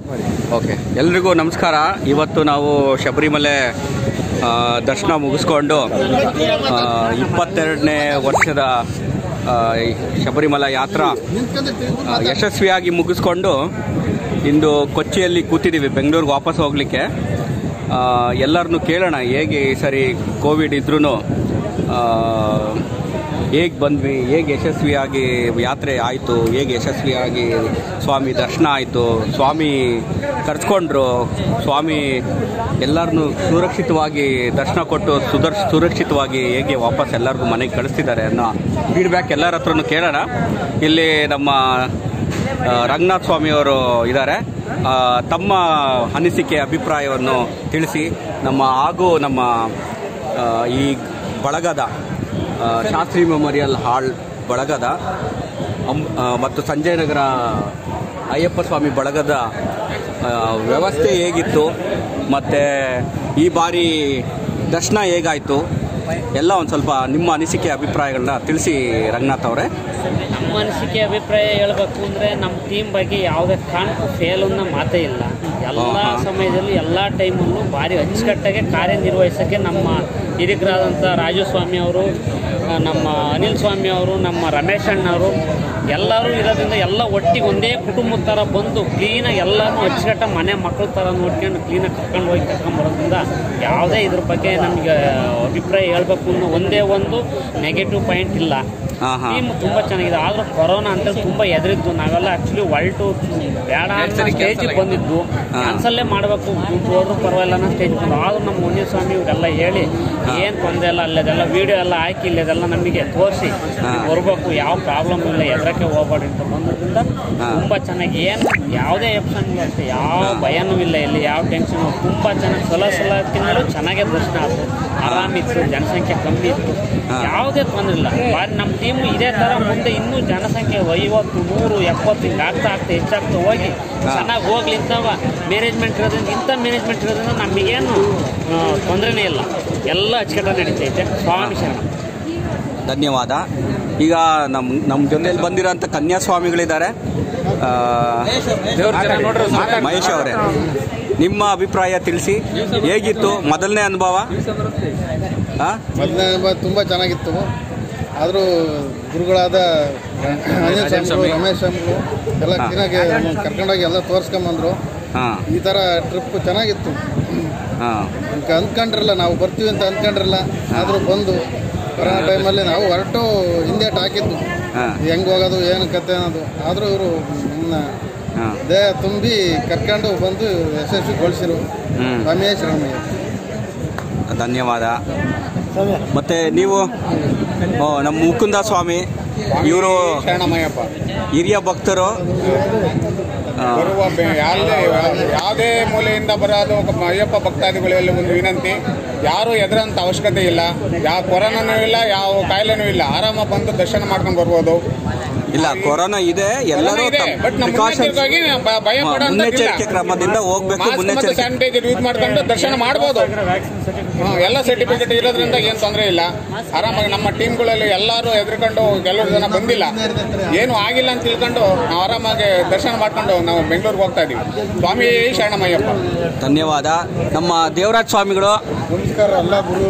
Okay ಎಲ್ರಿಗೂ ನಮಸ್ಕಾರ ಇವತ್ತು ನಾವು ಶಬರಿಮಲೆ ಆ, ದರ್ಶನ ಮುಗಿಸ್ಕೊಂಡು ಆ, ಇಪ್ಪತ್ತೆರಡನೇ ವರ್ಷದ ಆ, ಈ ಶಬರಿಮಲೆ ಯಾತ್ರಾ ಆ, ಯಶಸ್ವಿಯಾಗಿ ಮುಗಿಸ್ಕೊಂಡು ಇಂದು ಕೊಚ್ಚಿಯಲ್ಲಿ ಕೂತಿದ್ದೀವಿ ಬೆಂಗಳೂರಿಗೆ ವಾಪಸ್ ಹೋಗಲಿಕ್ಕೆ ಎಲ್ಲರನ್ನೂ ಕೇಳೋಣ ಹೇಗೆ ಈ ಸರಿ ಕೋವಿಡ್ ಇದ್ರೂ ಹೇಗೆ ಬಂದ್ವಿ ಹೇಗೆ ಯಶಸ್ವಿಯಾಗಿ ಯಾತ್ರೆ ಆಯಿತು ಹೇಗೆ ಯಶಸ್ವಿಯಾಗಿ ಸ್ವಾಮಿ ದರ್ಶನ ಆಯಿತು ಸ್ವಾಮಿ ಕರ್ಸ್ಕೊಂಡ್ರು ಸ್ವಾಮಿ ಎಲ್ಲರನ್ನೂ ಸುರಕ್ಷಿತವಾಗಿ ದರ್ಶನ ಕೊಟ್ಟು ಸುದರ್ ಸುರಕ್ಷಿತವಾಗಿ ಹೇಗೆ ವಾಪಸ್ ಎಲ್ಲರಿಗೂ ಮನೆಗೆ ಕಳಿಸ್ತಿದ್ದಾರೆ ಅನ್ನೋ ಫೀಡ್ಬ್ಯಾಕ್ ಎಲ್ಲರ ಹತ್ರನೂ ಕೇಳೋಣ ಇಲ್ಲಿ ನಮ್ಮ ಆ, ರಂಗನಾಥ್ ಸ್ವಾಮಿಯವರು ಇದ್ದಾರೆ ಆ, ತಮ್ಮ ಅನಿಸಿಕೆ ಅಭಿಪ್ರಾಯವನ್ನು ತಿಳಿಸಿ ನಮ್ಮ ಹಾಗೂ ನಮ್ಮ ಆ, ಈ ಬಳಗದ ಆ, ಶಾಸ್ತ್ರಿ ಮೆಮೋರಿಯಲ್ ಹಾಲ್ ಬಳಗದ ಅಂ- ಆ, ಮತ್ತು ಸಂಜಯ್ ನಗರ ಅಯ್ಯಪ್ಪ ಸ್ವಾಮಿ ಬಳಗದ ಆ, ವ್ಯವಸ್ಥೆ ಹೇಗಿತ್ತು ಮತ್ತು ಈ ಬಾರಿ ದರ್ಶನ ಹೇಗಾಯಿತು ಎಲ್ಲ ಒಂದು ಸ್ವಲ್ಪ ನಿಮ್ಮ ಅನಿಸಿಕೆ ಅಭಿಪ್ರಾಯಗಳನ್ನ ತಿಳಿಸಿ ರಂಗನಾಥ್ ಅವರೇ ನಮ್ಮ ಅನಿಸಿಕೆ ಅಭಿಪ್ರಾಯ ಹೇಳ್ಬೇಕು ಅಂದ್ರೆ ನಮ್ಮ ಟೀಮ್ ಬಗ್ಗೆ ಯಾವುದೇ ಕಾರಣಕ್ಕೂ ಫೇಲ್ ಅನ್ನೋ ಮಾತೇ ಇಲ್ಲ ಎಲ್ಲ ಹಾ, ಹಾ. ಸಮಯದಲ್ಲಿ ಎಲ್ಲ ಟೈಮಲ್ಲೂ ಭಾರಿ ಅಚ್ಚುಕಟ್ಟಾಗಿ ಕಾರ್ಯನಿರ್ವಹಿಸೋಕ್ಕೆ ನಮ್ಮ ಹಿರಿಕರಾದಂಥ ರಾಜು ಸ್ವಾಮಿ ಅವರು ಆ, ನಮ್ಮ ಅನಿಲ್ ಸ್ವಾಮಿ ಅವರು ನಮ್ಮ ರಮೇಶ್ ಅಣ್ಣವರು ಎಲ್ಲರೂ ಇರೋದ್ರಿಂದ ಎಲ್ಲ ಒಟ್ಟಿಗೆ ಒಂದೇ ಕುಟುಂಬದ ಥರ ಬಂದು ಕ್ಲೀನಾಗಿ ಎಲ್ಲರೂ ಅಚ್ಚುಕಟ್ಟಾಗಿ ಮನೆ ಮಕ್ಕಳ ಥರ ನೋಡ್ಕೊಂಡು ಕ್ಲೀನಾಗಿ ಕರ್ಕೊಂಡು ಹೋಗಿ ಕರ್ಕೊಂಬರೋದ್ರಿಂದ ಯಾವುದೇ ಇದ್ರ ಬಗ್ಗೆ ನಮಗೆ ಅಭಿಪ್ರಾಯ ಹೇಳ್ಬೇಕು ಅನ್ನೋ ಒಂದೇ ಒಂದು ನೆಗೆಟಿವ್ ಪಾಯಿಂಟ್ ಇಲ್ಲ ಹಾಂ ಹಾಂ ಟೀಮ್ ತುಂಬಾ ಚೆನ್ನಾಗಿದೆ ಆದ್ರೂ ಕೊರೋನಾ ಅಂತ ತುಂಬಾ ಎದುರಿದ್ದು ನಾವೆಲ್ಲ ಆಕ್ಚುಲಿ ಹೊಲ್ಟು ಬೇಡ ಅನ್ನೋ ಸ್ಟೇಜ್ ಬಂದಿದ್ದು ಹಾ. ಕ್ಯಾನ್ಸಲ್ಲೇ ಮಾಡಬೇಕು ದುಡ್ಡು ಹೋದ್ರೂ ಪರವಾಗಿಲ್ಲ ಅನ್ನೋ ಸ್ಟೇಜ್ ಬಂದು ಆದ್ರೂ ನಮ್ಮ ಮುನಿಯ ಸ್ವಾಮಿ ಇವರೆಲ್ಲ ಹೇಳಿ ಏನು ತೊಂದರೆ ಇಲ್ಲ ಅಲ್ಲದೆಲ್ಲ ವಿಡಿಯೋ ಎಲ್ಲ ಹಾಕಿ ಇಲ್ಲದೆಲ್ಲ ನಮಗೆ ತೋರಿಸಿ ಹಾ. ಬರ್ಬೇಕು ಯಾವ ಪ್ರಾಬ್ಲಮ್ ಇಲ್ಲ ಎದ್ರಕ್ಕೆ ಹೋಗ್ಬೇಡಿ ಅಂತ ಬಂದ್ರಿಂದ ಹಾ. ತುಂಬಾ ಚೆನ್ನಾಗಿ ಏನು ಯಾವುದೇ ಆಪ್ಷನ್ ಇಲ್ಲ ಅಷ್ಟೇ ಯಾವ ಭಯನೂ ಇಲ್ಲ ಇಲ್ಲಿ ಯಾವ ಟೆನ್ಷನ್ ತುಂಬಾ ಚೆನ್ನಾಗಿ ಸಲ ಸಲಕ್ಕಿಂತಲೂ ಚೆನ್ನಾಗೇ ದರ್ಶನ ಆಯ್ತು ಆರಾಮಿತ್ತು ಜನಸಂಖ್ಯೆ ಕಮ್ಮಿ ಇತ್ತು ಹಾ. ಯಾವುದೇ ತೊಂದರೆ ಇಲ್ಲ ಬಾರಿ ನಮ್ಮ ಟೀಮ್ ಇದೇ ಥರ ಮುಂದೆ ಇನ್ನೂ ಜನಸಂಖ್ಯೆ ಐವತ್ತು ನೂರು ಎಪ್ಪತ್ತು ಹಿಂಗೆ ಆಗ್ತಾ ಆಗ್ತಾ ಹೆಚ್ಚಾಗ್ತಾ ಹೋಗಿ ಹಾ. ಚೆನ್ನಾಗಿ ಹೋಗ್ಲಿ ಇಂಥವ ಮ್ಯಾನೇಜ್ಮೆಂಟ್ ಇರೋದ್ರಿಂದ ಇಂಥ ಮ್ಯಾನೇಜ್ಮೆಂಟ್ ಇರೋದ್ರಿಂದ ನಮಗೇನು ತೊಂದರೆನೇ ಇಲ್ಲ ಎಲ್ಲ ಅಚ್ಚುಕಟ್ಟಾಗಿ ನಡೀತೈತೆ ಸ್ವಾಮಿ ಶರಣ ಧನ್ಯವಾದ ಈಗ ನಮ್ಮ ನಮ್ಮ ಜೊತೆಯಲ್ಲಿ ಬಂದಿರೋಂಥ ಕನ್ಯಾಸ್ವಾಮಿಗಳಿದ್ದಾರೆ ಆ, ಮಹೇಶ್ ಅವರೇ ನಿಮ್ಮ ಅಭಿಪ್ರಾಯ ತಿಳಿಸಿ ಹೇಗಿತ್ತು ಮೊದಲನೇ ಅನುಭವ ಆ? ಮೊದಲನೇ ಅನುಭವ ತುಂಬ ಚೆನ್ನಾಗಿತ್ತು ಆದರೂ ಗುರುಗಳಾದ ಅನಿಲ್ ಸ್ವಾಮಿಗಳು ರಮೇಶ್ ಸ್ವಾಮಿಗಳು ಎಲ್ಲ ಹಾ. ಕ್ಲೀನಾಗಿ ಕರ್ಕೊಂಡೋಗಿ ಎಲ್ಲ ತೋರಿಸ್ಕೊಂಬಂದ್ರು ಹಾ ಈ ಥರ ಟ್ರಿಪ್ ಚೆನ್ನಾಗಿತ್ತು ಹಾ ಅಂದ್ಕ- ಅಂದ್ಕೊಂಡಿರಲ್ಲ ನಾವು ಬರ್ತೀವಿ ಅಂತ ಅಂದ್ಕೊಂಡಿರಲ್ಲ ಆದರೂ ಬಂದು ಕೊರೋನಾ ಟೈಮಲ್ಲಿ ನಾವು ಹೊರಟು ಹಿಂದೆ ಹಾಕಿದ್ದು ಹಾ ಹೆಂಗೆ ಹೋಗೋದು ಏನು ಕತೆ ಅನ್ನೋದು ಆದರೂ ಇವರು ನಮ್ಮನ್ನ ಹಾ ದೇಹ ತುಂಬಿ ಕರ್ಕೊಂಡು ಬಂದು ಯಶಸ್ವಿಗೊಳಿಸಿರು ಹ್ಮ್ ಸ್ವಾಮಿಯೇ ಶರಣಮಯ್ಯ ಧನ್ಯವಾದ ಮತ್ತೆ ನೀವು ಓ, ನಮ್ಮ ಮುಕುಂದ ಸ್ವಾಮಿ ಇವರು ಶರಣಮಯ್ಯಪ್ಪ ಹಿರಿಯ ಭಕ್ತರು ಆ, ಬರುವ ಬೆ- ಯಾವುದೇ ಯಾವುದೇ ಮೂಲೆಯಿಂದ ಬರೋದು ಒಬ್ಬ ಅಯ್ಯಪ್ಪ ಭಕ್ತಾದಿಗಳಲ್ಲಿ ಒಂದು ವಿನಂತಿ ಯಾರು ಎದುರಂತ ಅವಶ್ಯಕತೆ ಇಲ್ಲ ಯಾವ ಕೊರೋನಾನೂ ಇಲ್ಲ ಯಾವ ಕಾಯಿಲೆನೂ ಇಲ್ಲ ಆರಾಮ ಬಂದು ದರ್ಶನ ಮಾಡ್ಕೊಂಡು ಬರ್ಬೋದು ಇಲ್ಲ ಕೊರೋನಾ ಇದೆ ಎಲ್ಲರೂ ಕೊರೋನಾ ಇದೆ ತಮ್ಮ ಬಟ್ ನಮ್ಮ precautions- ಮುನ್ನೆಚ್ಚರಿಕೆಯಾಗಿ ಭ- ಭಯ ಹಾ, ಪಡೋಂಥದ್ದಿಲ್ಲ. ಮುನ್ನೆಚ್ಚರಿಕೆ ಕ್ರಮದಿಂದ ಹೋಗ್ಬೇಕು ಮಾಸ್ಕ್ ಮತ್ತು ಮುನ್ನೆಚ್ಚರಿಕೆ ಸ್ಯಾನಿಟೈಸರ್ ಯೂಸ್ ಮಾಡ್ಕೊಂಡು ದರ್ಶನ ಮಾಡ್ಬೋದು ಹಾ, ಎಲ್ಲ ಸರ್ಟಿಫಿಕೇಟ್ ಇರೋದ್ರಿಂದ ಏನು ತೊಂದರೆ ಇಲ್ಲ ಆರಾಮಾಗಿ ನಮ್ಮ ಟೀಮ್ಗಳಲ್ಲಿ ಎಲ್ಲರೂ ಎದ್ರುಕೊಂಡು ಕೆಲವರು ಜನ ಬಂದಿಲ್ಲ ಏನು ಆಗಿಲ್ಲ ಅಂತ ತಿಳ್ಕೊಂಡು ನಾವು ಆರಾಮಾಗಿ ದರ್ಶನ ಮಾಡ್ಕೊಂಡು ನಾವು ಬೆಂಗಳೂರಿಗೆ ಹೋಗ್ತಾ ಇದೀವಿ ಸ್ವಾಮಿ ಶರಣಮಯ್ಯಪ್ಪ ಧನ್ಯವಾದ ನಮ್ಮ ದೇವರಾಜ್ ಸ್ವಾಮಿಗಳು ನಮಸ್ಕಾರ ಎಲ್ಲ ಗುರು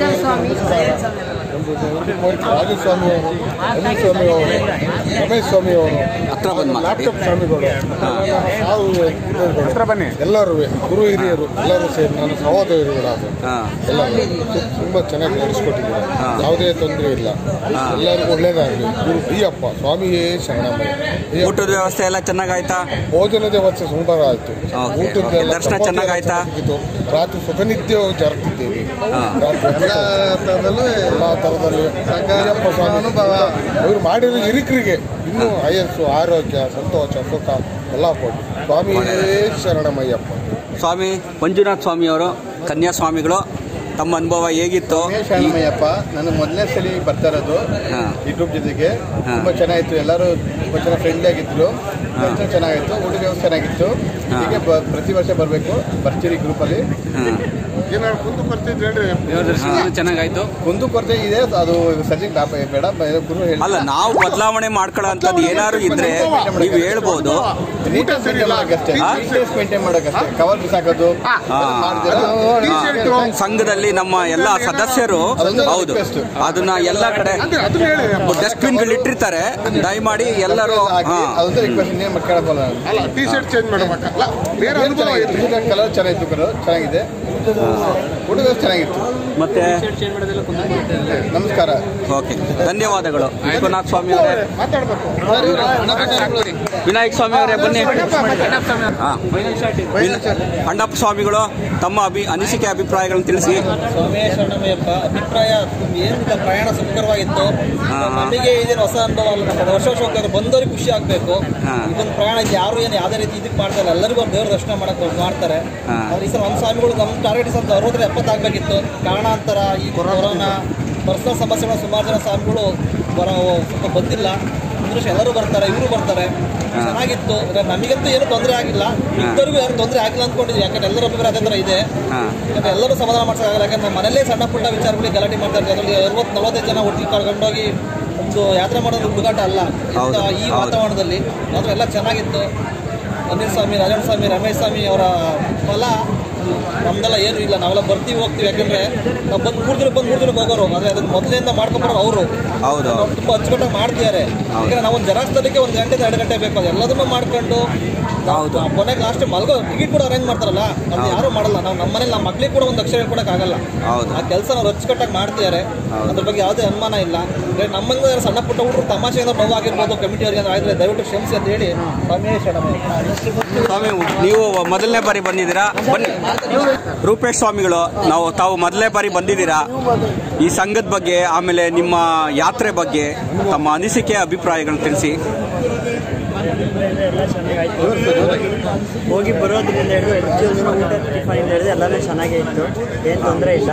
ರಾಜಸ್ವಾಮಿ ಅವರು ಅನಿಲ್ ಸ್ವಾಮಿ ಅವರು ರಮೇಶ್ ಸ್ವಾಮಿ ಅವರು ಹತ್ರ ಬಂದು ಮಾತಾಡಿ ಲ್ಯಾಪ್ಟಾಪ್ ಸ್ವಾಮಿಗಳು ನಾವು ಹತ್ರ ಬನ್ನಿ ಎಲ್ಲರೂ ಗುರು ಹಿರಿಯರು ಎಲ್ಲರೂ ಸೇರಿ ನನ್ನ ಸಹೋದರಿಗಳಾದ ಹಾ ಎಲ್ಲರೂ ತುಂಬ ಚೆನ್ನಾಗಿ ನಡೆಸ್ಕೊಟ್ಟಿದ್ದಾರೆ ಹಾ. ಯಾವುದೇ ತೊಂದರೆ ಇಲ್ಲ ಹಾ. ಎಲ್ಲರಿಗೂ ಒಳ್ಳೇದಾಗಲಿ ಗುರು ಬಿಯಪ್ಪ ಸ್ವಾಮಿಯೇ ಶರಣಮಯ್ಯ ಊಟದ ವ್ಯವಸ್ಥೆ ಎಲ್ಲ ಚೆನ್ನಾಗಾಯ್ತಾ ಭೋಜನದ ವ್ಯವಸ್ಥೆ ಸುಂದರ ಆಯಿತು ಓಕೆ, ಊಟದ ಓಕೆ. ಎಲ್ಲ ದರ್ಶನ ಚಪಾತಿ ಎಲ್ಲ ಚೆನ್ನಾಗಾಯ್ತಾ? ಚೆನ್ನಾಗಿತ್ತು. ರಾತ್ರಿ ಸುಖನಿತ್ಯ ಜರುಗ್ತಿದ್ದೇವೆ ಹಾ. ಎಲ್ಲ ಥರದಲ್ಲೂ ಎಲ್ಲ ಥರದಲ್ಲಿ ಅಯ್ಯಪ್ಪ ಸ್ವಾಮಿ ಅನುಭವ ಇವರು ಮಾಡಿರೋ ಹಿರಿಕರಿಗೆ ಇನ್ನೂ ಆಯಸ್ಸು ಆರೋಗ್ಯ ಸಂತೋಷ ಸುಖ ಎಲ್ಲ ಕೊಟ್ಟು ಸ್ವಾಮಿ ಶರಣಮಯ್ಯಪ್ಪ ಸ್ವಾಮಿ ಮಂಜುನಾಥ್ ಸ್ವಾಮಿಯವರು ಕನ್ಯಾಸ್ವಾಮಿಗಳು ತಮ್ಮ ಅನುಭವ ಹೇಗಿತ್ತು ಶರಣಮಯ್ಯಪ್ಪ ನಾನು ಮೊದಲನೇ ಸಲ ಬರ್ತಾ ಇರೋದು ಹಾ. ಈ ಗ್ರೂಪ್ ಜೊತೆಗೆ ಹಾ. ತುಂಬ ಚೆನ್ನಾಗಿತ್ತು ಎಲ್ಲರೂ ತುಂಬ ಚೆನ್ನಾಗಿ ಫ್ರೆಂಡ್ಲಿ ಆಗಿದ್ರು ದರ್ಶನ ಚೆನ್ನಾಗಿತ್ತು ಊಟದ ವ್ಯವಸ್ಥೆ ಚೆನ್ನಾಗಿತ್ತು ಹಾ. ಹೀಗೆ ಬ- ಪ್ರತಿ ವರ್ಷ ಬರಬೇಕು ಬರ್ತೀರಿ ಗ್ರೂಪಲ್ಲಿ ಹಾ. ಏನಾದ್ರು ಕುಂದು ಬರ್ತಿದ್ರೆ ಹೇಳ್ರಿ ದೇವ್ರ ದರ್ಶನ ಚೆನ್ನಾಗಾಯ್ತು ಕುಂದು ಕೊರತೆ ಇದೆ ಅದು ಸದ್ಯಕ್ಕೆ ನಾ- ಬೇಡ ಬೇರೆ ಗುರು ಹೇಳಿ ಅಲ್ಲ ನಾವು ಬದಲಾವಣೆ ಮಾಡ್ಕೊಳ್ಳೋಂಥದ್ದು ಏನಾದ್ರು ಇದ್ರೆ ನೀವು ಹೇಳ್ಬೋದು ನೀಟಾಗಿ ಮೇಂಟೈನ್ ಮಾಡೋಕ್ಕಷ್ಟೇ ಹಾ? ನೀಟ್ನೆಸ್ ಮೇಂಟೈನ್ ಮಾಡೋಕ್ಕಷ್ಟೇ ಕವರ್ ಬಿಸಾಕೋದು ಹಾ. ಮಾಡ್ದಿರ ಹಾ. ಸಂಘದಲ್ಲಿ ನಮ್ಮ ಎಲ್ಲ ಸದಸ್ಯರು ಹೌದು ಅದನ್ನ ಎಲ್ಲ ಕಡೆ ಡಸ್ಟ್ಬಿನ್ ಗಳು ಇಟ್ಟಿರ್ತಾರೆ ದಯಮಾಡಿ ಎಲ್ಲರೂ ಹಾ ಅದೊಂದು ರಿಕ್ವೆಸ್ಟ್ ಇನ್ನೇನು ಕೇಳಬಲ್ಲ ಅಲ್ಲ ಟಿ ಶರ್ಟ್ ಚೇಂಜ್ ಮಾಡಬೇಕಲ್ಲ ಬೇರೆ ಅನುಭವ ಇರಲಿ ಕಲರ್ ಚೆನ್ನಾಗಿತ್ತು ಕಲರ್ ಚೆನ್ನಾಗಿದೆ ಹುಡುಗ ಚೆನ್ನಾಗಿತ್ತು ಮತ್ತೆ ನಮಸ್ಕಾರ ಓಕೆ ಧನ್ಯವಾದಗಳು ವಿಶ್ವನಾಥ್ ಸ್ವಾಮಿ ಅವರೇ ಮಾತಾಡ್ಬೇಕು ವಿನಾಯಕ ಸ್ವಾಮಿ ಅವರೇ ಬನ್ನಿ ಹಾ. ವಿನ- ಅಣ್ಣಪ್ಪ ಸ್ವಾಮಿಗಳು ತಮ್ಮ ಅಭಿ ಅನಿಸಿಕೆ ಅಭಿಪ್ರಾಯಗಳನ್ನು ತಿಳಿಸಿ ಸ್ವಾಮಿಯೇ ಶರಣಮಯ್ಯಪ್ಪ ಅಭಿಪ್ರಾಯ ಏನಿಲ್ಲ ಪ್ರಯಾಣ ಸುಖಕರವಾಗಿತ್ತು ಹಾ, ಹಾ. ನಮಗೆ ಇದೇನು ಹೊಸ ಅನುಭವ ಅಲ್ಲ ನಮ್ಮ ವರ್ಷ ವರ್ಷ ಹೋಗ್ತಾರೆ ಬಂದವ್ರಿಗೆ ಖುಷಿ ಆಗ್ಬೇಕು ಹಾ. ಇದೊಂದು ಪ್ರಯಾಣ ಇದು ಯಾರು ಏನು ಯಾವುದೇ ರೀತಿ ಇದಕ್ಕೆ ಮಾಡ್ತಾರೆ ಎಲ್ಲರಿಗೂ ಒಂದು ದೇವ್ರ ದರ್ಶನ ಮಾಡಕ್ ಮಾಡ್ತಾರೆ ಹಾ. ಆದ್ರೆ ಈ ಸಲ ನಮ್ಮ ಸ್ವಾಮಿಗಳು ನಮ್ಮ ಟಾರ್ಗೆಟ್ ಈ ಸಲ ಅರವತ್ತರ ಎಪ್ಪತ್ತಾಗಬೇಕಿತ್ತು ಕಾರಣಾಂತರ ಈ ಕೊರೋನಾ ಪರ್ಸನಲ್ ಸಮಸ್ಯೆಗಳ ಸುಮಾರು ಜನ ಸ್ವಾಮಿಗಳು ಬರೋ ಸ್ವಲ್ಪ ಬಂದಿಲ್ಲ ಮುಂದಿನ ವರ್ಷ ಎಲ್ಲರೂ ಬರ್ತಾರೆ ಇವರು ಬರ್ತಾರೆ ಚೆನ್ನಾಗಿತ್ತು ಈಗ ನಮಗಂತೂ ಏನು ತೊಂದರೆ ಆಗಿಲ್ಲ ಇದ್ದರಿಗೂ ಯಾರು ತೊಂದರೆ ಆಗಿಲ್ಲ ಅಂದ್ಕೊಂಡಿದ್ವಿ ಯಾಕಂದ್ರೆ ಎಲ್ಲರ ಅಭಿಪ್ರಾಯ ಅದೇ ಥರ ಇದೆ ಹಾ ಯಾಕಂದ್ರೆ ಎಲ್ಲರೂ ಸಮಾಧಾನ ಮಾಡ್ಸೋಕ್ಕಾಗಲ್ಲ ಯಾಕಂದ್ರೆ ಮನೇಲೇ ಸಣ್ಣ ಪುಟ್ಟ ವಿಚಾರಗಳಿಗೆ ಗಲಾಟೆ ಮಾಡ್ತಾ ಇರ್ತಾರೆ ಅದರಲ್ಲಿ ಅರವತ್ತು ನಲವತ್ತೈದು ಜನ ಒಟ್ಟಿಗೆ ಕಳ್ಕೊಂಡೋಗಿ ಒಂದು ಯಾತ್ರೆ ಮಾಡೋದು ಹುಡುಗಾಟ ಅಲ್ಲ ಹೌದು, ಇಂಥ ಈ ಹೌದು. ವಾತಾವರಣದಲ್ಲಿ ಮಾತ್ರ ಎಲ್ಲ ಚೆನ್ನಾಗಿತ್ತು ಅನಿಲ್ ಸ್ವಾಮಿ ರಾಜಣ್ಣ ಸ್ವಾಮಿ ರಮೇಶ್ ಸ್ವಾಮಿ ಅವರ ಫಲ ನಮ್ದೆಲ್ಲ ಏನು ಇಲ್ಲ ನಾವೆಲ್ಲ ಬರ್ತೀವಿ ಹೋಗ್ತೀವಿ ಯಾಕಂದ್ರೆ ನಾವು ಬಂದು ಮೂರು ದಿನ ಬಂದು ಮೂರು ದಿನಕ್ಕೆ ಹೋಗೋರು ಆದರೆ ಅದನ್ನ ಮೊದಲಿಂದ ಮಾಡ್ಕೊಂಬರೋರು ಅವರು ಹೌದು ನಾವು ತುಂಬಾ ಅಚ್ಚುಕಟ್ಟಾಗಿ ಮಾಡ್ತಿದ್ದಾರೆ ಯಾಕಂದ್ರೆ ನಾವು ಒಂದು ಜೆರಾಕ್ಸ್ ತರಲಿಕ್ಕೆ ಒಂದು ಗಂಟೆ ಎರಡು ಗಂಟೆ ಬೇಕು ಅದು ಎಲ್ಲದನ್ನೂ ಮಾಡ್ಕೊಂಡು ಹೌದು. ನಾವು ಕೊನೆಗೆ ಲಾಸ್ಟ್ ಮಲ್ಗೋ ಟಿಕೆಟ್ ಕೂಡ ಅರೇಂಜ್ ಮಾಡ್ತಾರಲ್ಲ ಅದು ಯಾರು ಮಾಡಲ್ಲ ನಾವು ನಮ್ಮ ಮನೇಲಿ ನಮ್ಮ ಮಕ್ಳಿಗೆ ಕೂಡ ಒಂದು ಅಕ್ಷರ ಹೇಳ್ಕೊಡಕ್ ಆಗಲ್ಲ ಹೌದು. ಆ ಕೆಲಸ ನಾವು ಅಚ್ಚುಕಟ್ಟಾಗಿ ಮಾಡ್ತಿದ್ದಾರೆ ಅದ್ರ ಬಗ್ಗೆ ಯಾವುದೇ ಅನುಮಾನ ಇಲ್ಲ ಅಂದ್ರೆ ನಮ್ಮಂಗ ಯಾರು ಸಣ್ಣ ಪುಟ್ಟ ಹುಡುಗರು ತಮಾಷೆಯಿಂದ ನೋವಾಗಿರ್ಬೋದು ಕಮಿಟಿ ಅವರಿಗೆ ಆದ್ರೆ ದಯವಿಟ್ಟು ಕ್ಷಮಿಸಿ ಅಂತ ಹೇಳಿ ರಮೇಶ್ ಸ್ವಾಮಿ ನೀವು ಮೊದಲನೇ ಬಾರಿ ಬಂದಿದ್ದೀರಾ ಬನ್ನಿ ರೂಪೇಶ್ ಸ್ವಾಮಿಗಳು ನಾವು ತಾವು ಮೊದಲನೇ ಬಾರಿ ಬಂದಿದ್ದೀರಾ ಈ ಸಂಘದ ಬಗ್ಗೆ ಆಮೇಲೆ ನಿಮ್ಮ ಯಾತ್ರೆ ಬಗ್ಗೆ ತಮ್ಮ ಅನಿಸಿಕೆ ಅಭಿಪ್ರಾಯಗಳನ್ನು ತಿಳಿಸಿ ಎಲ್ಲ ಚೆನ್ನಾಗಾಯ್ತು ಹೋಗಿ ಬರೋದ್ರಿಂದ ಹಿಡಿದು ಹೆಚ್ಚು ಊಟ ಟಿಫನ್ ಹಿಡಿದು ಎಲ್ಲನೂ ಚೆನ್ನಾಗೇ ಇತ್ತು ಏನು ತೊಂದರೆ ಇಲ್ಲ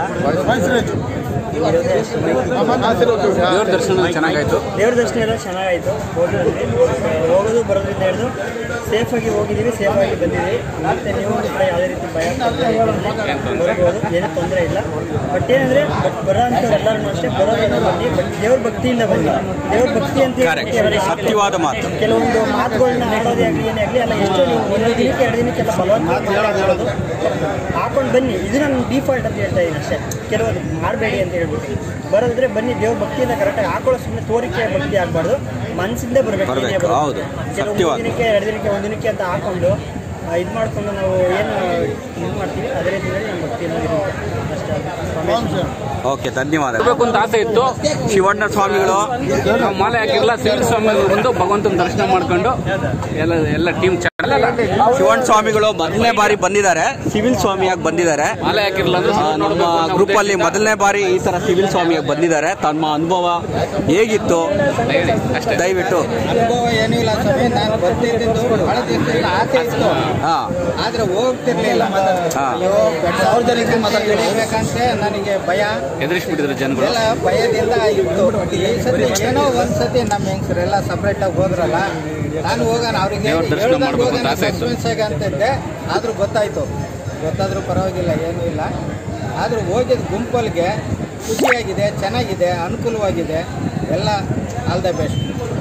ಇರೋದೇ ಅಷ್ಟು ಮಾಹಿತಿ. ದೇವ್ರ ದರ್ಶನ ಚೆನ್ನಾಗಾಯ್ತು ದೇವ್ರ ದರ್ಶನ ಎಲ್ಲ ಚೆನ್ನಾಗಾಯ್ತು ಹೋಗಿದ್ವಿ ಹೋಗೋದು ಬರೋದ್ರಿಂದ ಹಿಡಿದು ಸೇಫಾಗಿ ಹೋಗಿದ್ದೀವಿ ಸೇಫಾಗಿ ಬಂದಿದ್ದೀವಿ ಮತ್ತೆ ನೀವು ಕೂಡ ಯಾವುದೇ ರೀತಿ ಭಯ ಪಡ್ಬೇಡಿ. ಬರ್ಬೋದು ಏನೂ ತೊಂದರೆ ಇಲ್ಲ ಬಟ್ ಏನಂದ್ರೆ ಬಟ್ ಬರೋ ಅಂಥವ್ರು ಎಲ್ಲರೂ ಅಷ್ಟೇ ಬರೋದನ್ನ ಬನ್ನಿ ಬಟ್ ದೇವ್ರ ಭಕ್ತಿಯಿಂದ ಬನ್ನಿ ದೇವ್ರ ಭಕ್ತಿ ಅಂತ Correct. ಹೇಳಿ ಸತ್ಯವಾದ ಮಾತು. ಕೆಲವೊಂದು ಮಾತುಗಳನ್ನ ಆಡೋದೇ ಆಗಲಿ ಏನೇ ಆಗಲಿ ಎಲ್ಲ ಎಷ್ಟೋ ನೀವು ಒಂದು ದಿನಕ್ಕೆ ಎರಡು ದಿನಕ್ಕೆಲ್ಲ ಬಲವಂತ ಹೇಳೋದು ಹಾಕೊಂಡು ಬನ್ನಿ ಇದು ನನ್ನ ಡಿಫಾಲ್ಟ್ ಅಂತ ಹೇಳ್ತಾ ಇದ್ದೀನಿ ಅಷ್ಟೇ ಕೆಲವೊಂದು ಮಾಡಬೇಡಿ ಅಂತ ಹೇಳ್ಬಿಟ್ಟು ಬರೋದ್ರೆ ಬನ್ನಿ ದೇವ್ರ ಭಕ್ತಿಯಿಂದ ಕರೆಕ್ಟಾಗಿ ಹಾಕೊಳ್ಳೋ ಸುಮ್ಮನೆ ತೋರಿಕೆ ಭಕ್ತಿ ಆಗಬಾರ್ದು ಮನಸ್ಸಿಂದ ಬರಬೇಕು ಬರ್ಬೇಕು, ಹೌದು. ಕೆಲವು ಸತ್ಯವಾದ. ಮೂರು ದಿನಕ್ಕೆ ಎರಡು ದಿನಕ್ಕೆ ಒಂದು ದಿನಕ್ಕೆ ಅಂತ ಹಾಕೊಂಡು ಇದು ಮಾಡ್ಕೊಂಡು ನಾವು ಏನು ಇದು ಮಾಡ್ತೀವಿ ಅದೇ ರೀತಿಯಲ್ಲಿ ನಮ್ಮ ಭಕ್ತಿ ಅನ್ನೋದು ಇರುತ್ತೆ ಅಷ್ಟೇ ಓಕೆ ಧನ್ಯವಾದ ಬರ್ಬೇಕು ಅಂತ ಆಸೆ ಇತ್ತು ಶಿವಣ್ಣ ಸ್ವಾಮಿಗಳು ನಾವು ಮಾಲೆ ಹಾಕಿರಲ್ಲ ಸಿವಿಲ್ ಸ್ವಾಮಿಗಳು ಬಂದು ಭಗವಂತನ ದರ್ಶನ ಮಾಡ್ಕೊಂಡು ಎಲ್ಲ ಎಲ್ಲ ಟೀಮ್ ಶಿವಣ್ಣ ಸ್ವಾಮಿಗಳು ಮೊದಲನೇ ಬಾರಿ ಬಂದಿದ್ದಾರೆ ಸಿವಿಲ್ ಸ್ವಾಮಿಯಾಗಿ ಬಂದಿದ್ದಾರೆ ಮಾಲೆ ಹಾಕಿರಲ್ಲ ಅಂದ್ರೆ ಆ, ನಮ್ಮ ಗ್ರೂಪ್ ಅಲ್ಲಿ ಮೊದಲನೇ ಬಾರಿ ಈ ತರ ಸಿವಿಲ್ ಸ್ವಾಮಿಯಾಗಿ ಬಂದಿದ್ದಾರೆ ತಮ್ಮ ಅನುಭವ ಹೇಗಿತ್ತು ಹೇಳಿ ಅಷ್ಟೇ ದಯವಿಟ್ಟು ಅನುಭವ ಏನೂ ಇಲ್ಲ ಸ್ವಾಮಿ ನಾನು ಬರ್ತಿದ್ದು ಬಹಳ ದಿವಸದಿಂದ ಆಸೆ ಇತ್ತು ಹಾ ಆದ್ರೆ ಹೋಗ್ತಿರ್ಲಿಲ್ಲ ಹಾ. ಸಾವಿರ ಜನಕ್ಕೆ ಮಾತಾಡ್ಬೇಕಂತ ನನಗೆ ಭಯ ಎದುರಿಸ್ಬಿಟ್ಟಿದ್ರು ಜನಗಳು ಎಲ್ಲ ಭಯದಿಂದ ಇತ್ತು ಈ ಸತಿ ಏನೋ ಒಂದ್ ಸತಿ ನಮ್ಮ ಹೆಂಗಸರೆಲ್ಲ ಸಪ್ರೇಟ್ ಆಗಿ ಹೋದ್ರಲ್ಲ ನಾನು ಹೋಗೋಣ ಅವ್ರಿಗೆ ದೇವ್ರ ದರ್ಶನ ಹೇಳ್ದಾಗ ಮಾಡ್ಬೇಕು ಅಂತ ಹೋಗೋಣ ಆಸೆ ಇತ್ತು. suspense ಆಗಿ ಅಂತ ಇದ್ದೆ ಆದ್ರೂ ಗೊತ್ತಾಯ್ತು ಗೊತ್ತಾದ್ರೂ ಪರವಾಗಿಲ್ಲ ಏನೂ ಇಲ್ಲ ಆದ್ರೂ ಹೋಗಿದ ಗುಂಪಲ್ಗೆ ಖುಷಿಯಾಗಿದೆ ಚೆನ್ನಾಗಿದೆ ಅನುಕೂಲವಾಗಿದೆ ಎಲ್ಲ ಆಲ್ ದ ಬೆಸ್ಟ್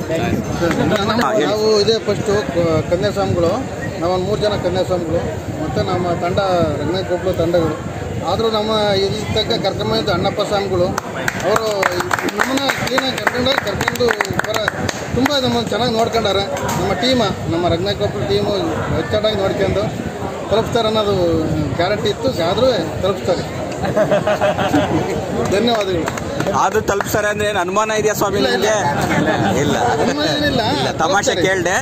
ಹಾ, ಹೇಳಿ. ನಾವು ಇದೇ ಫಸ್ಟು ಕನ್ಯಾಸ್ವಾಮಿಗಳು ನಾವೊಂದು ಮೂರು ಜನ ಕನ್ಯಾಸ್ವಾಮಿಗಳು ಮತ್ತು ನಮ್ಮ ತಂಡ ರಂಗನಾಥ್ ಗೋಪಾಲ ತಂಡಗಳು ಆದರೂ ನಮ್ಮ ಇಲ್ಲಿ ತನಕ ಕರ್ಕೊಂಬಂದಿದ್ದು ಅಣ್ಣಪ್ಪ ಸ್ವಾಮಿಗಳು ಅವರು ನಮ್ಮನ್ನ ಕ್ಲೀನಾಗಿ ಕರ್ಕೊಂಡು ಕರ್ಕೊಂಡು ಬರ ತುಂಬ ನಮ್ಮನ್ನು ಚೆನ್ನಾಗಿ ನೋಡ್ಕೊಂಡಾರೆ ನಮ್ಮ ಟೀಮ ನಮ್ಮ ರಂಗನಾಥ್ ಗೋಪಾಲ ಟೀಮು ಹೆಚ್ಚಾಗಿ ನೋಡ್ಕೊಂಡು ತಲುಪಿಸ್ತಾರೆ ಅನ್ನೋದು ಗ್ಯಾರಂಟಿ ಇತ್ತು ಆದರೂ ತಲುಪಿಸ್ತಾರೆ ಧನ್ಯವಾದಗಳು ಅದು ತಲುಪಿಸ್ತಾರೆ ಅಂದ್ರೆ ಏನು ಅನುಮಾನ ಇದೆಯಾ ಸ್ವಾಮಿ ನಿಮಗೆ ಇಲ್ಲ ಅನುಮಾನ ಏನಿಲ್ಲ. ಇಲ್ಲ ತಮಾಷೆ ಕೇಳ್ದೆ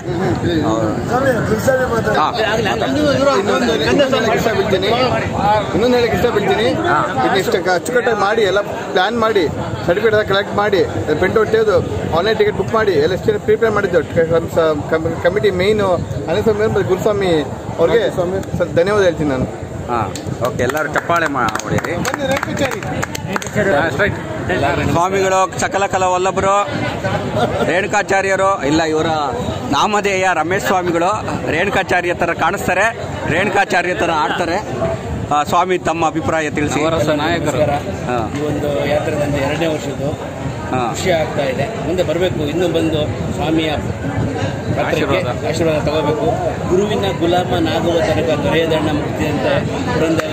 ಹಾ. ಇನ್ನೊಂದು ಹೇಳಕ್ಕೆ ಇಷ್ಟಪಡ್ತೀನಿ ಇನ್ನೊಂದು ಹೇಳಕ್ಕೆ ಇಷ್ಟಪಡ್ತೀನಿ ಇದನ್ನ ಇಷ್ಟ ಅಚ್ಚುಕಟ್ಟಾಗಿ ಮಾಡಿ ಎಲ್ಲ ಪ್ಲಾನ್ ಮಾಡಿ ಸರ್ಟಿಫಿಕೇಟ್ ಕಲೆಕ್ಟ್ ಮಾಡಿ ಪ್ರಿಂಟ್ ಔಟ್ ತೆಗೆದು ಆನ್ಲೈನ್ ಟಿಕೆಟ್ ಬುಕ್ ಮಾಡಿ ಎಲ್ಲ ಎಷ್ಟು ಪ್ರಿಪೇರ್ ಮಾಡಿದ್ದು ಕಮಿಟಿ ಮೇಯ್ನು ಅನಿಸ್ವಾಮಿ ಮತ್ತು ಗುರುಸ್ವಾಮಿ ಅವ್ರಿಗೆ ಸ್ವಲ್ಪ ಧನ್ಯವಾದ ಹೇಳ್ತೀನಿ ನಾನು ಹಾ ಓಕೆ ಎಲ್ಲರೂ ಚಪ್ಪಾಳೆ ಮಾಡಿರಿ ಸ್ಟ್ರೈಟ್ ಸ್ವಾಮಿಗಳು ಸಕಲಕಲ ವಲ್ಲಭರು ರೇಣುಕಾಚಾರ್ಯರು ಇಲ್ಲ ಇವರ ನಾಮಧೇಯ ರಮೇಶ್ ಸ್ವಾಮಿಗಳು ರೇಣುಕಾಚಾರ್ಯ ಥರ ಕಾಣಿಸ್ತಾರೆ ರೇಣುಕಾಚಾರ್ಯ ಥರ ಆಡ್ತಾರೆ ಆ, ಸ್ವಾಮಿ ತಮ್ಮ ಅಭಿಪ್ರಾಯ ತಿಳಿಸಿ ನವರಸ ನಾಯಕರು ಹಾ. ಈ ಒಂದು ಯಾತ್ರೆ ನಂದು ಎರಡನೇ ವರ್ಷದ್ದು ಹಾ. ಖುಷಿ ಆಗ್ತಾ ಇದೆ ಮುಂದೆ ಬರಬೇಕು ಇನ್ನೂ ಬಂದು ಸ್ವಾಮಿಯ ಪಾತ್ರಕ್ಕೆ ಆಶೀರ್ವಾದ. ಆಶೀರ್ವಾದ ತಗೋಬೇಕು ಗುರುವಿನ ಗುಲಾಮನಾಗುವ ತನಕ ದೊರೆಯದಣ್ಣ ಮುಕ್ತಿ ಅಂತ ಪುರಂದರ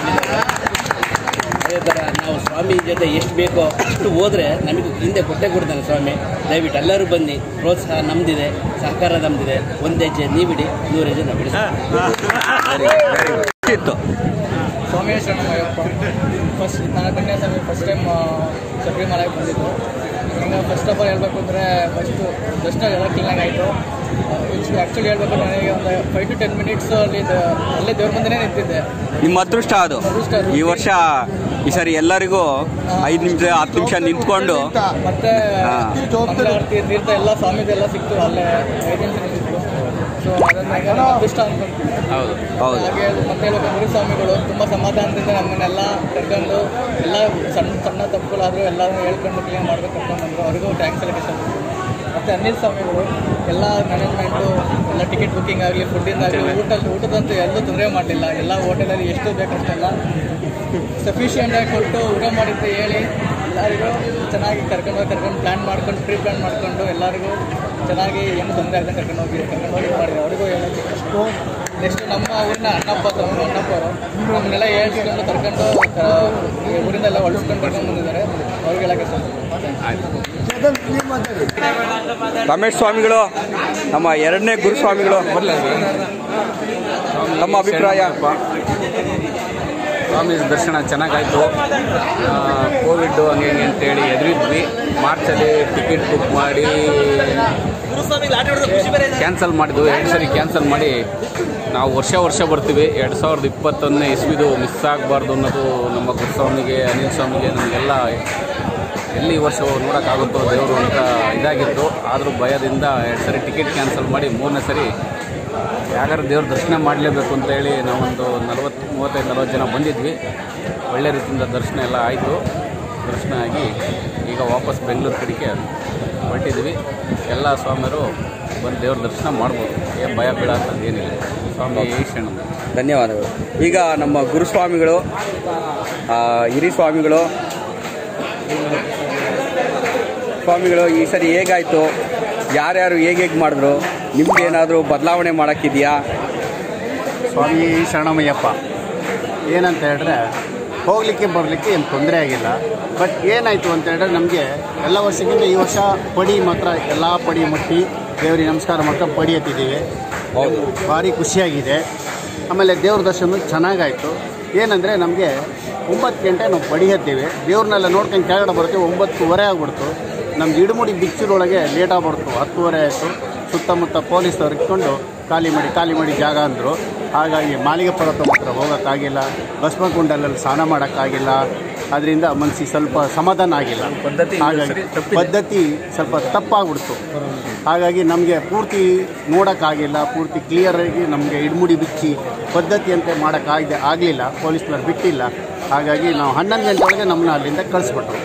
ಅದೇ ಥರ ನಾವು ಸ್ವಾಮಿ ಜೊತೆ ಎಷ್ಟು ಬೇಕೋ ಅಷ್ಟು ಹೋದ್ರೆ ನಮಗೆ ಹಿಂದೆ ಕೊಟ್ಟೆ ಕೊಡ್ತಾನೆ ಸ್ವಾಮಿ ದಯವಿಟ್ಟು ಎಲ್ಲರೂ ಬನ್ನಿ ಪ್ರೋತ್ಸಾಹ ನಮ್ದಿದೆ ಸಹಕಾರ ನಮ್ದಿದೆ ಒಂದು ಹೆಜ್ಜೆ ನೀವಿಡಿ ನೂರು ಹೆಜ್ಜೆ ನಾವು ಬಿಡಿಸ್ತೀವಿ ಇತ್ತು ಸ್ವಾಮಿ ಶರಣಮಯ್ಯಪ್ಪ ಫಸ್ಟ್ ನಾನು ಕನ್ಯಾಸ್ವಾಮಿ ಫಸ್ಟ್ ಟೈಮ್ ಶಬರಿಮಲೆಗೆ ಬಂದಿದ್ದು ಇನ್ನು ಫಸ್ಟ್ ಆಫ್ ಆಲ್ ಹೇಳಬೇಕು ಅಂದರೆ ಫಸ್ಟು ದರ್ಶನ ಎಲ್ಲ ಕ್ಲೀನಾಗಿ ಆಯಿತು ಆ್ಯಕ್ಚುಲಿ ಹೇಳಬೇಕು ನನಗೆ ಒಂದು ಫೈವ್ ಟು ಟೆನ್ ಮಿನಿಟ್ಸ್ ಅಲ್ಲಿ ದ- ಅಲ್ಲೇ ದೇವ್ರ ಮುಂದೆನೇ ನಿಂತಿದ್ದೆ ನಿಮ್ಮ ಅದೃಷ್ಟ ಅದು ಈ ವರ್ಷ ಈ ಸರಿ ಎಲ್ಲರಿಗೂ ಐದು ನಿಮಿಷ ಹತ್ತು ನಿಮಿಷ ನಿಂತ್ಕೊಂಡು ಮತ್ತೆ ಹಾ. ಮಂಗಳಾರತಿ ತೀರ್ಥ ಎಲ್ಲ ಸ್ವಾಮಿದೆಲ್ಲ ಸಿಕ್ತು ಅಲ್ಲೇ ಐದು ನಿಮಿಷ ನಿಂತಿತ್ತು ಸೊ ಅದನ್ನ ಈಗ ನಮ್ಮ ಅದೃಷ್ಟ ಅನ್ಕೊಂಡು ಹೌದು ಹೌದು ಹಾಗೆ ಮತ್ತೆ ಹೇಳಬೇಕು ಗುರುಸ್ವಾಮಿಗಳು ತುಂಬ ಸಮಾಧಾನದಿಂದ ನಮ್ಮನ್ನೆಲ್ಲ ಕರ್ಕೊಂಡು ಎಲ್ಲ ಸಣ್ಣ ಸಣ್ಣ ತಪ್ಪುಗಳಾದರೂ ಎಲ್ಲರೂ ಹೇಳ್ಕೊಂಡು ಕ್ಲೀನ್ ಮಾಡ್ಬೇಕು ಕರ್ಕೊಂಡು ಬಂದರು ಅವ್ರಿಗೂ ಟ್ಯಾಂಕ್ಸ್ ಎಲ್ಲ ಇಷ್ಟ ಮತ್ತು ಅನಿಲ್ ಸ್ವಾಮಿಗಳು ಎಲ್ಲ ಮ್ಯಾನೇಜ್ಮೆಂಟು ಎಲ್ಲ ಟಿಕೆಟ್ ಬುಕ್ಕಿಂಗ್ ಆಗಲಿ ಫುಡ್ಡಿಂದ ಆಗಲಿ ಊಟ ಊಟದಂತೂ ಎಲ್ಲೂ ತೊಂದರೆ ಮಾಡಲಿಲ್ಲ ಎಲ್ಲ ಹೋಟೆಲಲ್ಲಿ ಎಷ್ಟು ಬೇಕಷ್ಟೆಲ್ಲ ಸಫಿಷಿಯೆಂಟಾಗಿ ಕೊಟ್ಟು ಊಟ ಮಾಡಿದ್ದು ಹೇಳಿ ಎಲ್ಲರಿಗೂ ಚೆನ್ನಾಗಿ ಕರ್ಕೊಂಡು ಹೋಗಿ ಕರ್ಕೊಂಡು ಪ್ಲ್ಯಾನ್ ಮಾಡ್ಕೊಂಡು ಪ್ರೀ ಪ್ಲ್ಯಾನ್ ಮಾಡಿಕೊಂಡು ಎಲ್ಲರಿಗೂ ಚೆನ್ನಾಗಿ ಏನು ತೊಂದರೆ ಆಗದೆ ಕರ್ಕೊಂಡು ಹೋಗಿ ಕರ್ಕೊಂಡು ಹೋಗಿ ಮಾಡಿದ್ರು ಅವ್ರಿಗೂ ಹೇಳೋಕ್ಕೆ ಅಷ್ಟು ನೆಕ್ಸ್ಟ್ ನಮ್ಮ ಊರಿನ ಅಣ್ಣಪ್ಪ ತಮ್ಮ ಅಣ್ಣಪ್ಪರು ನಮ್ಮನ್ನೆಲ್ಲ ಹೇಳ್ಕೊಂಡು ಕರ್ಕೊಂಡು ಆ, ಈ ಊರಿಂದೆಲ್ಲ ಹೊಳಿಸ್ಕೊಂಡು ಕರ್ಕೊಂಡು ಬಂದಿದ್ದಾರೆ ಅವ್ರಿಗೆ ಹೇಳಕ್ಕೆ ರಮೇಶ್ ಸ್ವಾಮಿಗಳು ನಮ್ಮ ಎರಡನೇ ಗುರು ಸ್ವಾಮಿಗಳು ನಮ್ಮ ಅಭಿಪ್ರಾಯ ಸ್ವಾಮಿ ದರ್ಶನ ಚೆನ್ನಾಗಾಯಿತು ಕೋವಿಡ್ ಹಂಗೆ ಹಿಂಗೆ ಅಂತೇಳಿ ಎದುರಿದ್ವಿ ಮಾರ್ಚಲ್ಲಿ ಟಿಕೆಟ್ ಬುಕ್ ಮಾಡಿ ಕ್ಯಾನ್ಸಲ್ ಮಾಡಿದ್ವು ಎರಡು ಸರಿ ಕ್ಯಾನ್ಸಲ್ ಮಾಡಿ ನಾವು ವರ್ಷ ವರ್ಷ ಬರ್ತೀವಿ ಎರಡು ಸಾವಿರದ ಇಪ್ಪತ್ತೊಂದನೇ ಇಸ್ವಿದು ಮಿಸ್ ಆಗಬಾರ್ದು ಅನ್ನೋದು ನಮ್ಮ ಗುರುಸ್ವಾಮಿಗೆ ಅನಿಲ್ ಸ್ವಾಮಿಗೆ ನಮಗೆಲ್ಲ ಎಲ್ಲಿ ಈ ವರ್ಷ ನೋಡೋಕ್ಕಾಗುತ್ತೋ ದೇವರು ಅಂತ ಇದಾಗಿತ್ತು ಆದರೂ ಭಯದಿಂದ ಎರಡು ಸರಿ ಟಿಕೆಟ್ ಕ್ಯಾನ್ಸಲ್ ಮಾಡಿ ಮೂರನೇ ಸರಿ ಯಾಗಾರ ದೇವ್ರ ದರ್ಶನ ಮಾಡಲೇಬೇಕು ಅಂತ ಹೇಳಿ ನಾವೊಂದು ನಲವತ್ತು ಮೂವತ್ತೈದು ನಲವತ್ತು ಜನ ಬಂದಿದ್ವಿ ಒಳ್ಳೆ ರೀತಿಯಿಂದ ದರ್ಶನ ಎಲ್ಲ ಆಯಿತು ದರ್ಶನ ಆಗಿ ಈಗ ವಾಪಸ್ ಬೆಂಗಳೂರು ಕಡೆಗೆ ಹೊರಟಿದ್ವಿ ಎಲ್ಲ ಸ್ವಾಮಿಯರು ಬಂದು ದೇವ್ರ ದರ್ಶನ ಮಾಡ್ಬೋದು ಏನು ಭಯ ಬೀಳ ಅಂತದ್ದು ಏನಿಲ್ಲ ಸ್ವಾಮಿ ಶರಣ ಧನ್ಯವಾದಗಳು ಈಗ ನಮ್ಮ ಗುರುಸ್ವಾಮಿಗಳು ಆ, ಹಿರಿ ಸ್ವಾಮಿಗಳು ಸ್ವಾಮಿಗಳು ಈ ಸರಿ ಹೇಗಾಯಿತು ಯಾರ್ಯಾರು ಹೇಗೆ ಹೇಗೆ ಮಾಡಿದ್ರು ನಿಮ್ಗೆ ಏನಾದರೂ ಬದಲಾವಣೆ ಮಾಡೋಕ್ಕಿದೆಯಾ ಸ್ವಾಮಿ ಶರಣಮಯ್ಯಪ್ಪ ಏನಂತ ಹೇಳಿದ್ರೆ ಹೋಗಲಿಕ್ಕೆ ಬರಲಿಕ್ಕೆ ಏನು ತೊಂದರೆ ಆಗಿಲ್ಲ ಬಟ್ ಏನಾಯಿತು ಅಂತ ಹೇಳಿದ್ರೆ ನಮಗೆ ಎಲ್ಲ ವರ್ಷಕ್ಕಿಂತ ಈ ವರ್ಷ ಪಡಿ ಮಾತ್ರ ಎಲ್ಲ ಪಡಿ ಮುಟ್ಟಿ ದೇವರಿಗೆ ನಮಸ್ಕಾರ ಮಾತ್ರ ಪಡಿ ಎತ್ತಿದ್ದೀವಿ ಭಾರಿ ಖುಷಿಯಾಗಿದೆ ಆಮೇಲೆ ದೇವ್ರ ದರ್ಶನ ಚೆನ್ನಾಗಾಯಿತು ಏನಂದರೆ ನಮಗೆ ಒಂಬತ್ತು ಗಂಟೆ ನಾವು ಪಡಿ ಎತ್ತೀವಿ ದೇವ್ರನ್ನೆಲ್ಲ ನೋಡ್ಕೊಂಡು ಕೆಳಗಡೆ ಬರ್ತೀವಿ ಒಂಬತ್ತುವರೆ ಆಗ್ಬಿಡ್ತು ನಮ್ಗೆ ಇಡುಮುಡಿ ಬಿಚ್ಚಿರೊಳಗೆ ಲೇಟ್ ಆಗ್ಬಿಡ್ತು ಹತ್ತುವರೆ ಆಯಿತು ಸುತ್ತಮುತ್ತ ಪೊಲೀಸವ್ರು ಇಟ್ಕೊಂಡು ಖಾಲಿ ಮಾಡಿ ಖಾಲಿ ಮಾಡಿ ಜಾಗ ಅಂದರು ಹಾಗಾಗಿ ಮಾಲಿಗೆ ಪರ್ವತ ಮಾತ್ರ ಹೋಗೋಕ್ಕಾಗಿಲ್ಲ ಭಸ್ಮಕುಂಡಲಲ್ಲಿ ಸ್ನಾನ ಮಾಡೋಕ್ಕಾಗಿಲ್ಲ ಅದರಿಂದ ಮನಸ್ಸಿಗೆ ಸ್ವಲ್ಪ ಸಮಾಧಾನ ಆಗಿಲ್ಲ ಪದ್ಧತಿ ಹಾಗಾಗಿ ಸರಿ ತಪ್ಪಿದೆ. ಪದ್ಧತಿ ಸ್ವಲ್ಪ ತಪ್ಪಾಗ್ಬಿಡ್ತು ಹಾಗಾಗಿ ನಮಗೆ ಪೂರ್ತಿ ನೋಡೋಕ್ಕಾಗಿಲ್ಲ ಪೂರ್ತಿ ಕ್ಲಿಯರಾಗಿ ನಮಗೆ ಇಡ್ಮುಡಿ ಬಿಚ್ಚಿ ಪದ್ಧತಿಯಂತೆ ಮಾಡೋಕ್ಕಾಗದೆ ಆಗಲಿಲ್ಲ ಪೊಲೀಸ್ನವ್ರು ಬಿಟ್ಟಿಲ್ಲ ಹಾಗಾಗಿ ನಾವು ಹನ್ನೊಂದು ಗಂಟೆ ಒಳಗೆ ನಮ್ಮನ್ನ ಅಲ್ಲಿಂದ ಕಳಿಸ್ಬಿಟ್ರು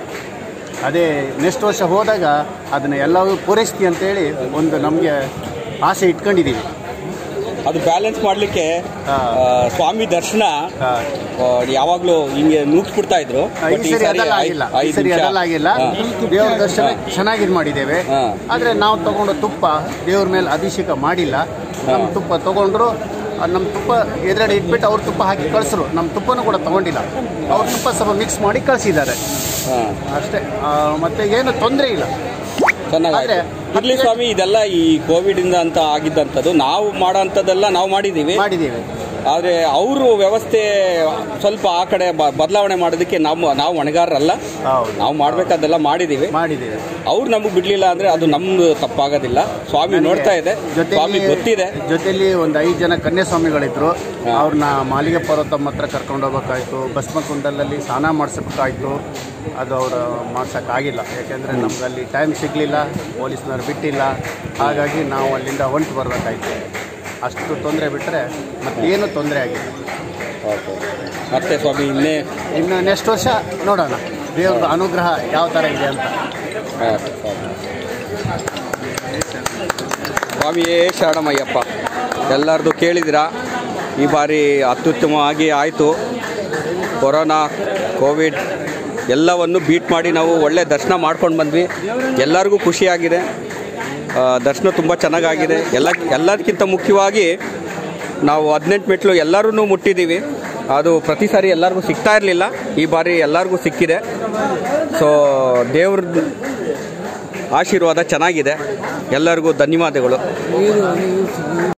ಅದೇ ನೆಕ್ಸ್ಟ್ ವರ್ಷ ಹೋದಾಗ ಅದನ್ನು ಎಲ್ಲವೂ ಪೂರೈಸ್ತಿ ಅಂತೇಳಿ ಒಂದು ನಮಗೆ ಆಸೆ ಇಟ್ಕೊಂಡಿದ್ದೀವಿ ಅದು ಬ್ಯಾಲೆನ್ಸ್ ಮಾಡಲಿಕ್ಕೆ ಹಾ. ಸ್ವಾಮಿ ದರ್ಶನ ಹಾ. ಯಾವಾಗಲೂ ಹಿಂಗೆ ನೂಕ್ಸ್ಬಿಡ್ತಾ ಇದ್ರು ಈ But ಸರಿ ಅದೆಲ್ಲ ಆಗಿಲ್ಲ ಈ ಐದು ಸರಿ ನಿಮಿಷ. ಅದೆಲ್ಲ ಆಗಿಲ್ಲ ಹಾ. ದೇವ್ರ ದರ್ಶನ ಚೆನ್ನಾಗಿ ಇದು ಮಾಡಿದ್ದೇವೆ ಹಾ. ಆದರೆ ನಾವು ತಗೊಂಡು ತುಪ್ಪ ದೇವ್ರ ಮೇಲೆ ಅಭಿಷೇಕ ಮಾಡಿಲ್ಲ ನಮ್ಮ ತುಪ್ಪ ತಗೊಂಡ್ರು ಅದ್ ನಮ್ಮ ತುಪ್ಪ ಎದುರುಗಡೆ ಇಟ್ಬಿಟ್ಟು ಅವ್ರ ತುಪ್ಪ ಹಾಕಿ ಕಳಿಸ್ರು ನಮ್ಮ ತುಪ್ಪನೂ ಕೂಡ ತಗೊಂಡಿಲ್ಲ ಅವ್ರ ತುಪ್ಪ ಸ್ವಲ್ಪ ಮಿಕ್ಸ್ ಮಾಡಿ ಕಳಿಸಿದ್ದಾರೆ ಹಾ. ಅಷ್ಟೇ ಆ, ಮತ್ತೆ ಏನು ತೊಂದರೆ ಇಲ್ಲ ಚೆನ್ನಾಗಾಯ್ತು ಆದ್ರೆ ಇರ್ಲಿ ಸ್ವಾಮಿ ಇದೆಲ್ಲ ಈ ಕೋವಿಡ್ ಇಂದ ಅಂತ ಆಗಿದ್ದಂಥದ್ದು ನಾವು ಮಾಡೋ ಅಂಥದ್ದೆಲ್ಲ ನಾವು ಮಾಡಿದ್ದೀವಿ ಮಾಡಿದ್ದೀವಿ ಆದರೆ ಅವರು ವ್ಯವಸ್ಥೆ ಸ್ವಲ್ಪ ಆ ಕಡೆ ಬ- ಬದಲಾವಣೆ ಮಾಡೋದಕ್ಕೆ ನಾವು ನಾವು ಹೊಣೆಗಾರರಲ್ಲ ಹೌದು ನಾವು ಮಾಡ್ಬೇಕಾದೆಲ್ಲ ಮಾಡಿದ್ದೀವಿ ಮಾಡಿದ್ದೀವಿ ಅವ್ರು ನಮಗೆ ಬಿಡ್ಲಿಲ್ಲ ಅಂದ್ರೆ ಅದು ನಮ್ದು ತಪ್ಪಾಗೋದಿಲ್ಲ ಸ್ವಾಮಿ ನೋಡ್ತಾ ಇದೆ ಸ್ವಾಮಿ ಗೊತ್ತಿದೆ ಜೊತೆಲಿ ಒಂದು ಐದು ಜನ ಕನ್ಯಾಸ್ವಾಮಿಗಳಿದ್ರು ಅವ್ರನ್ನ ಮಾಲಿಗೆ ಪರ್ವತಮ್ಮ ಹತ್ರ ಕರ್ಕೊಂಡು ಹೋಗ್ಬೇಕಾಯ್ತು ಭಸ್ಮಕುಂಡಲಲ್ಲಿ ಸ್ನಾನ ಮಾಡಿಸ್ಬೇಕಾಯ್ತು ಅದು ಅವರು ಮಾಡ್ಸೋಕ್ಕಾಗಿಲ್ಲ ಯಾಕೆಂದರೆ ನಮ್ಗೆ ಅಲ್ಲಿ ಟೈಮ್ ಸಿಗಲಿಲ್ಲ ಪೊಲೀಸ್ನವ್ರು ಬಿಟ್ಟಿಲ್ಲ ಹಾಗಾಗಿ ನಾವು ಅಲ್ಲಿಂದ ಹೊಂಟು ಬರಬೇಕಾಯ್ತು ಅಷ್ಟು ತೊಂದರೆ ಬಿಟ್ಟರೆ ಮತ್ತೇನು ತೊಂದರೆ ಆಗಿಲ್ಲ ಓಕೆ ಮತ್ತೆ ಸ್ವಾಮಿ ಇನ್ನೇ ಇನ್ನು ನೆಕ್ಸ್ಟ್ ವರ್ಷ ನೋಡೋಣ ದೇವ್ರ ಅನುಗ್ರಹ ಯಾವ ಥರ ಇದೆ ಅಂತ ಓಕೆ, ಸ್ವಾಮಿ. ಸ್ವಾಮಿಯೇ ಶರಣಮಯ್ಯಪ್ಪ ಎಲ್ಲರದು ಕೇಳಿದಿರಾ ಈ ಬಾರಿ ಅತ್ಯುತ್ತಮವಾಗಿ ಆಯಿತು ಕೊರೋನಾ ಕೋವಿಡ್ ಎಲ್ಲವನ್ನು ಬೀಟ್ ಮಾಡಿ ನಾವು ಒಳ್ಳೆ ದರ್ಶನ ಮಾಡ್ಕೊಂಡು ಬಂದ್ವಿ ಎಲ್ಲರಿಗೂ ಖುಷಿಯಾಗಿದೆ ಆ, ದರ್ಶನ ತುಂಬ ಚೆನ್ನಾಗಾಗಿದೆ ಎಲ್ಲ ಎಲ್ಲದಕ್ಕಿಂತ ಮುಖ್ಯವಾಗಿ ನಾವು ಹದಿನೆಂಟು ಮೆಟ್ಲು ಎಲ್ಲರೂ ಮುಟ್ಟಿದ್ದೀವಿ ಅದು ಪ್ರತಿ ಸಾರಿ ಎಲ್ಲರಿಗೂ ಸಿಗ್ತಾ ಇರಲಿಲ್ಲ ಈ ಬಾರಿ ಎಲ್ಲರಿಗೂ ಸಿಕ್ಕಿದೆ ಸೊ ದೇವ್ರ ಆಶೀರ್ವಾದ ಚೆನ್ನಾಗಿದೆ ಎಲ್ಲರಿಗೂ ಧನ್ಯವಾದಗಳು